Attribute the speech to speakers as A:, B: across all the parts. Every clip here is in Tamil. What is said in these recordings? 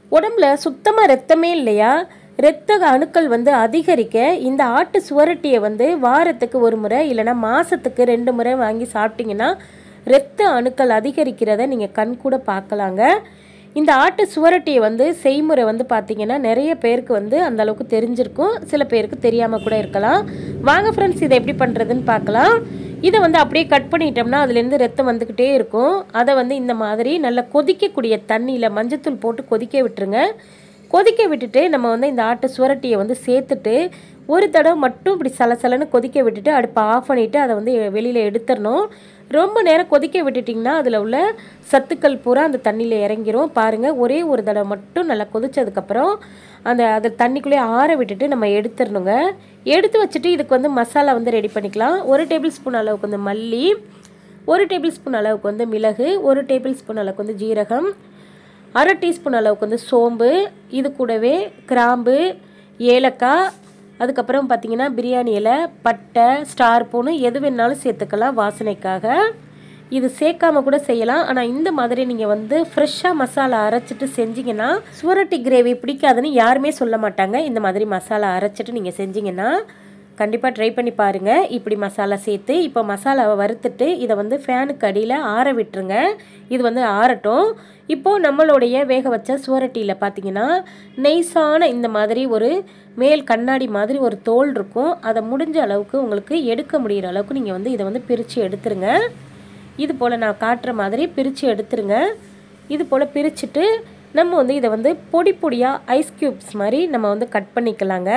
A: உடம்புல சுத்தமாக ரத்தமே இல்லையா இரத்த அணுக்கள் வந்து அதிகரிக்க இந்த ஆட்டு சுவரட்டியை வந்து வாரத்துக்கு ஒரு முறை இல்லைன்னா மாதத்துக்கு ரெண்டு முறை வாங்கி சாப்பிட்டீங்கன்னா இரத்த அணுக்கள் அதிகரிக்கிறத நீங்கள் கண் கூட பார்க்கலாங்க இந்த ஆட்டு சுவரட்டியை வந்து செய்முறை வந்து பார்த்தீங்கன்னா நிறைய பேருக்கு வந்து அந்த அளவுக்கு தெரிஞ்சிருக்கும் சில பேருக்கு தெரியாமல் கூட இருக்கலாம் வாங்க ஃப்ரெண்ட்ஸ் இதை எப்படி பண்ணுறதுன்னு பார்க்கலாம் இதை வந்து அப்படியே கட் பண்ணிட்டோம்னா அதுலேருந்து ரத்தம் வந்துக்கிட்டே இருக்கும் அதை வந்து இந்த மாதிரி நல்லா கொதிக்கக்கூடிய தண்ணியில் மஞ்சத்தூள் போட்டு கொதிக்க விட்டுருங்க கொதிக்க விட்டுட்டு நம்ம வந்து இந்த ஆட்டு சுவரட்டியை வந்து சேர்த்துட்டு ஒரு தடவை மட்டும் இப்படி சலசலன்னு கொதிக்க விட்டுட்டு அடுப்பை ஆஃப் பண்ணிவிட்டு அதை வந்து வெளியில் எடுத்துடணும் ரொம்ப நேரம் கொதிக்க விட்டுட்டிங்கன்னா அதில் உள்ள சத்துக்கள் பூரா அந்த தண்ணியில் இறங்கிரும் பாருங்கள் ஒரே ஒரு தடவை மட்டும் நல்லா கொதிச்சதுக்கப்புறம் அந்த அதை தண்ணிக்குள்ளேயே ஆற விட்டுட்டு நம்ம எடுத்துடணுங்க எடுத்து வச்சுட்டு இதுக்கு வந்து மசாலா வந்து ரெடி பண்ணிக்கலாம் ஒரு டேபிள் ஸ்பூன் அளவுக்கு வந்து மல்லி ஒரு டேபிள் ஸ்பூன் அளவுக்கு வந்து மிளகு ஒரு டேபிள் ஸ்பூன் அளவுக்கு வந்து ஜீரகம் அரை டீஸ்பூன் அளவுக்கு வந்து சோம்பு இது கூடவே கிராம்பு ஏலக்காய் அதுக்கப்புறம் பார்த்தீங்கன்னா பிரியாணி இலை பட்டை ஸ்டார் பூனு எது வேணாலும் சேர்த்துக்கலாம் வாசனைக்காக இது சேர்க்காம கூட செய்யலாம் ஆனால் இந்த மாதிரி நீங்கள் வந்து ஃப்ரெஷ்ஷாக மசாலா அரைச்சிட்டு செஞ்சீங்கன்னா சுவரட்டி கிரேவி பிடிக்காதுன்னு யாருமே சொல்ல மாட்டாங்க இந்த மாதிரி மசாலா அரைச்சிட்டு நீங்கள் செஞ்சீங்கன்னா கண்டிப்பாக ட்ரை பண்ணி பாருங்கள் இப்படி மசாலா சேர்த்து இப்போ மசாலாவை வறுத்துட்டு இதை வந்து ஃபேனுக்கு அடியில் ஆற விட்டுருங்க இது வந்து ஆறட்டும் இப்போது நம்மளுடைய வேக வச்ச சுவரட்டியில் பார்த்தீங்கன்னா நெய்ஸான இந்த மாதிரி ஒரு மேல் கண்ணாடி மாதிரி ஒரு தோல் இருக்கும் அதை முடிஞ்ச அளவுக்கு உங்களுக்கு எடுக்க முடிகிற அளவுக்கு நீங்கள் வந்து இதை வந்து பிரித்து எடுத்துருங்க இது போல் நான் காட்டுற மாதிரி பிரித்து எடுத்துருங்க இது போல் பிரிச்சுட்டு நம்ம வந்து இதை வந்து பொடி பொடியாக ஐஸ் க்யூப்ஸ் மாதிரி நம்ம வந்து கட் பண்ணிக்கலாங்க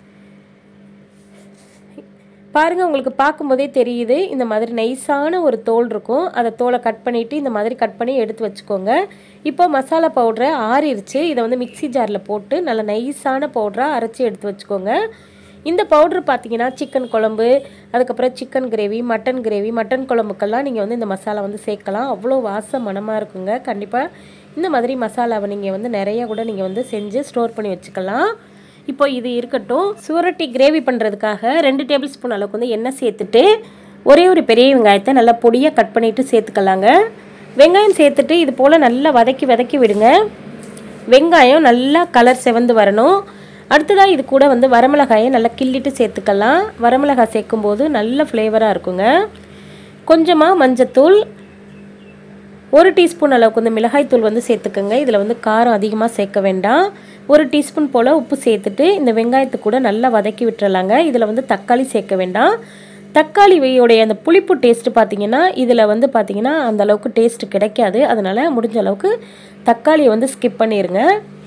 A: பாருங்கள் உங்களுக்கு பார்க்கும்போதே தெரியுது இந்த மாதிரி நைஸான ஒரு தோல் இருக்கும் அதை தோலை கட் பண்ணிவிட்டு இந்த மாதிரி கட் பண்ணி எடுத்து வச்சுக்கோங்க இப்போ மசாலா பவுட்ரை ஆறிடுச்சு இதை வந்து மிக்சி ஜாரில் போட்டு நல்லா நைஸான பவுடராக அரைச்சி எடுத்து வச்சுக்கோங்க இந்த பவுட்ரு பார்த்தீங்கன்னா சிக்கன் குழம்பு அதுக்கப்புறம் chicken gravy mutton gravy mutton குழம்புக்கெல்லாம் நீங்கள் வந்து இந்த மசாலா வந்து சேர்க்கலாம் அவ்வளோ வாசம் மனமாக இருக்குங்க கண்டிப்பாக இந்த மாதிரி மசாலாவை நீங்கள் வந்து நிறைய கூட நீங்கள் வந்து செஞ்சு ஸ்டோர் பண்ணி வச்சுக்கலாம் இப்போ இது இருக்கட்டும் சுவரட்டி கிரேவி பண்ணுறதுக்காக ரெண்டு டேபிள் ஸ்பூன் அளவுக்கு வந்து எண்ணெய் சேர்த்துட்டு ஒரே ஒரு பெரிய வெங்காயத்தை நல்லா பொடியாக கட் பண்ணிவிட்டு சேர்த்துக்கலாங்க வெங்காயம் சேர்த்துட்டு இது போல் நல்லா வதக்கி வதக்கி விடுங்க வெங்காயம் நல்லா கலர் செவந்து வரணும் அடுத்ததாக இது கூட வந்து வரமிளகாயை நல்லா கிள்ளிட்டு சேர்த்துக்கலாம் வரமிளகாய் சேர்க்கும்போது நல்ல ஃப்ளேவராக இருக்குங்க கொஞ்சமாக மஞ்சத்தூள் ஒரு டீஸ்பூன் அளவுக்கு வந்து மிளகாய்த்தூள் வந்து சேர்த்துக்கோங்க இதில் வந்து காரம் அதிகமாக சேர்க்க வேண்டாம் ஒரு டீஸ்பூன் போல் உப்பு சேர்த்துட்டு இந்த வெங்காயத்தை கூட நல்லா வதக்கி விட்டுறலாங்க இதில் வந்து தக்காளி சேர்க்க வேண்டாம் தக்காளி உடைய அந்த புளிப்பு டேஸ்ட்டு பார்த்தீங்கன்னா இதில் வந்து பார்த்தீங்கன்னா அந்த அளவுக்கு டேஸ்ட்டு கிடைக்காது அதனால் முடிஞ்ச அளவுக்கு தக்காளியை வந்து ஸ்கிப் பண்ணிடுங்க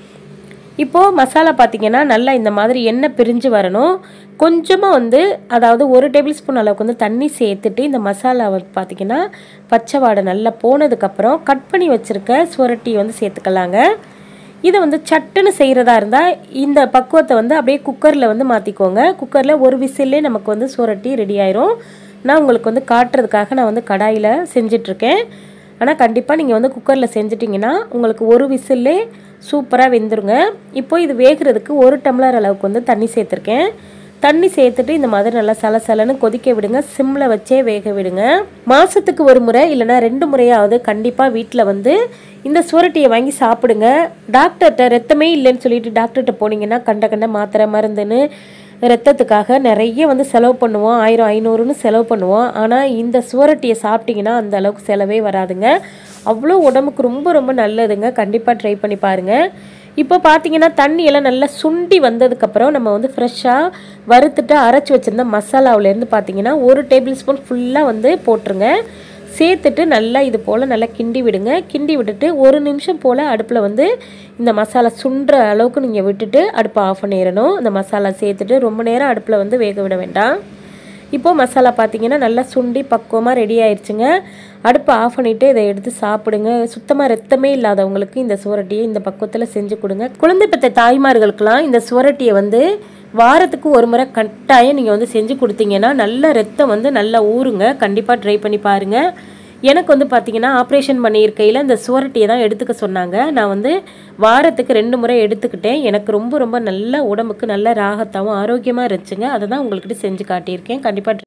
A: இப்போது மசாலா பார்த்தீங்கன்னா நல்லா இந்த மாதிரி எண்ணெய் பிரிஞ்சு வரணும் கொஞ்சமாக வந்து அதாவது ஒரு டேபிள் ஸ்பூன் அளவுக்கு வந்து தண்ணி சேர்த்துட்டு இந்த மசாலாவை பார்த்தீங்கன்னா பச்சை வாடை நல்லா போனதுக்கப்புறம் கட் பண்ணி வச்சுருக்க சுரட்டி வந்து சேர்த்துக்கலாங்க இதை வந்து சட்டுன்னு செய்கிறதா இருந்தால் இந்த பக்குவத்தை வந்து அப்படியே குக்கரில் வந்து மாற்றிக்கோங்க குக்கரில் ஒரு விசில்லே நமக்கு வந்து சுரட்டி ரெடி ஆயிரும் நான் உங்களுக்கு வந்து காட்டுறதுக்காக நான் வந்து கடாயில் செஞ்சிட்ருக்கேன் ஆனால் கண்டிப்பாக நீங்கள் வந்து குக்கரில் செஞ்சிட்டிங்கன்னா உங்களுக்கு ஒரு விசில்லே சூப்பராக வெந்துருங்க இப்போ இது வேகிறதுக்கு ஒரு டம்ளர் அளவுக்கு வந்து தண்ணி சேர்த்துருக்கேன் தண்ணி சேர்த்துட்டு இந்த மாதிரி நல்லா சலசலன்னு கொதிக்க விடுங்க சிம்மில் வச்சே வேக விடுங்க மாதத்துக்கு ஒரு முறை இல்லைனா ரெண்டு முறையாவது கண்டிப்பாக வீட்டில் வந்து இந்த சுரட்டியை வாங்கி சாப்பிடுங்க டாக்டர்கிட்ட ரத்தமே இல்லைன்னு சொல்லிட்டு டாக்டர்கிட்ட போனீங்கன்னா கண்ட கண்ட மாத்திரை மருந்துன்னு ரத்தத்துக்காக நிறைய வந்து செலவு பண்ணுவோம் ஆயிரம் ஐநூறுன்னு செலவு பண்ணுவோம் ஆனால் இந்த சுவரட்டியை சாப்பிட்டிங்கன்னா அந்த அளவுக்கு செலவே வராதுங்க அவ்வளோ உடம்புக்கு ரொம்ப ரொம்ப நல்லதுங்க கண்டிப்பாக ட்ரை பண்ணி பாருங்கள் இப்போ பார்த்தீங்கன்னா தண்ணியெல்லாம் நல்லா சுண்டி வந்ததுக்கப்புறம் நம்ம வந்து ஃப்ரெஷ்ஷாக வறுத்துட்டு அரைச்சி வச்சுருந்த மசாலாவிலேருந்து பார்த்தீங்கன்னா ஒரு டேபிள் ஸ்பூன் ஃபுல்லாக வந்து போட்டுருங்க சேர்த்துட்டு நல்லா இது போல் நல்லா கிண்டி விடுங்க கிண்டி விட்டுட்டு ஒரு நிமிஷம் போல் அடுப்பில் வந்து இந்த மசாலா சுண்டுற அளவுக்கு நீங்கள் விட்டுட்டு அடுப்பை ஆஃப் பண்ணிடணும் இந்த மசாலா சேர்த்துட்டு ரொம்ப நேரம் அடுப்பில் வந்து வேக விட வேண்டாம் இப்போது மசாலா பார்த்தீங்கன்னா நல்லா சுண்டி பக்குவமாக ரெடி ஆயிடுச்சுங்க அடுப்பை ஆஃப் பண்ணிவிட்டு இதை எடுத்து சாப்பிடுங்க சுத்தமாக ரத்தமே இல்லாதவங்களுக்கு இந்த சுவரட்டியை இந்த பக்குவத்தில் செஞ்சு கொடுங்க குழந்தை பெற்ற தாய்மார்களுக்கெல்லாம் இந்த சுவரட்டியை வந்து வாரத்துக்கு ஒரு முறை கட்டாயம் நீங்கள் வந்து செஞ்சு கொடுத்தீங்கன்னா நல்ல ரத்தம் வந்து நல்லா ஊறுங்க கண்டிப்பாக ட்ரை பண்ணி பாருங்கள் எனக்கு வந்து பார்த்தீங்கன்னா ஆப்ரேஷன் பண்ணியிருக்கையில் இந்த சுவரட்டியை தான் எடுத்துக்க சொன்னாங்க நான் வந்து வாரத்துக்கு ரெண்டு முறை எடுத்துக்கிட்டேன் எனக்கு ரொம்ப ரொம்ப நல்ல உடம்புக்கு நல்ல ராகத்தாகவும் ஆரோக்கியமாக இருந்துச்சுங்க அதை தான் உங்கள்கிட்ட செஞ்சு காட்டியிருக்கேன் கண்டிப்பாக